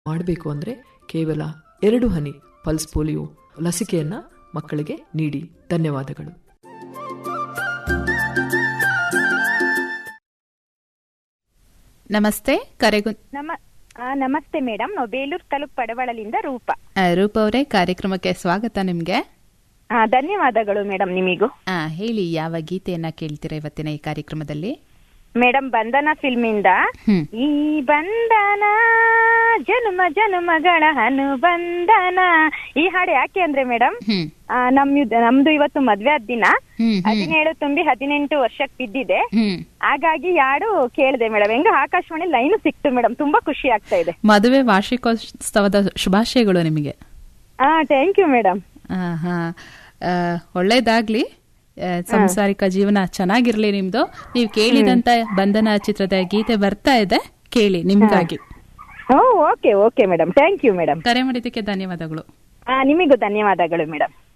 ಮಾಡಬೇಕು ಅಂದರೆ ಕೇವಲ ಎರಡು ಹನಿ ಪಲ್ಸ್ ಪೋಲಿಯೋ ಲಸಿಕೆಯನ್ನ ಮಕ್ಕಳಿಗೆ ನೀಡಿ ಧನ್ಯವಾದಗಳು ನಮಸ್ತೆ ಕರೆಗು ನಮ ಆ, ನಮಸ್ತೆ ಮೇಡಮ್ ನಾವು ಬೇಲೂರು ತಾಲೂಕು ಪಡವಳಲಿಂದ ರೂಪ ಆ, ರೂಪ ಅವರೇ ಕಾರ್ಯಕ್ರಮಕ್ಕೆ ಸ್ವಾಗತ ನಿಮ್ಗೆ ಆ, ಧನ್ಯವಾದಗಳು ಮೇಡಮ್ ನಿಮಿಗೂ ಆ, ಹೇಳಿ ಯಾವ ಗೀತೆಯನ್ನ ಕೇಳ್ತೀರಾ ಇವತ್ತಿನ ಈ ಕಾರ್ಯಕ್ರಮದಲ್ಲಿ ಮೇಡಮ್ ಬಂಧನ ಫಿಲ್ಮ್ ಇಂದ ಹ್ಮ್ ಈ ಬಂಧನ ಜನ್ಮ ಜನ್ಮಗಳ ಅನುಬಂಧನ ಈ ಹಾಡು ಯಾಕೆ ಅಂದ್ರೆ ಮೇಡಮ್ ಹ್ಮ್ ನಮ್ ನಮ್ದು ಇವತ್ತು ಮದ್ವೆ ಆದ ದಿನ ಹ್ಮ್ ಹ್ಮ್ ಹದಿನೇಳು ತುಂಬಿ ಹದಿನೆಂಟು ವರ್ಷಕ್ಕೆ ಬಿದ್ದಿದೆ ಹ್ಮ್ ಹಾಗಾಗಿ ಈ ಹಾಡು ಕೇಳಿದೆ ಮೇಡಮ್ ಹೆಂಗ ಆಕಾಶವಾಣಿ ಲೈನ್ ಸಿಕ್ತು ಮೇಡಮ್ ತುಂಬಾ ಖುಷಿ ಆಗ್ತಾ ಇದೆ ಮದುವೆ ವಾರ್ಷಿಕೋತ್ಸವದ ಶುಭಾಶಯಗಳು ನಿಮಗೆ ಹಾ ಥ್ಯಾಂಕ್ ಯು ಮೇಡಮ್ ಆ, ಹಾ ಆ, ಒಳ್ಳೇದಾಗ್ಲಿ ಆ, ಸಂಸಾರಿಕ ಜೀವನ ಚೆನ್ನಾಗಿರ್ಲಿ ನಿಮ್ದು ನೀವು ಕೇಳಿದಂತ ಬಂಧನ ಚಿತ್ರದ ಗೀತೆ ಬರ್ತಾ ಇದೆ ಕೇಳಿ ನಿಮ್ಗಾಗಿ oh okay okay madam thank you madam ಕರೆ ಮಾಡಿದ್ದಕ್ಕೆ ಧನ್ಯವಾದಗಳು ನಿಮಿಗೂ ಧನ್ಯವಾದಗಳು ಮೇಡಮ್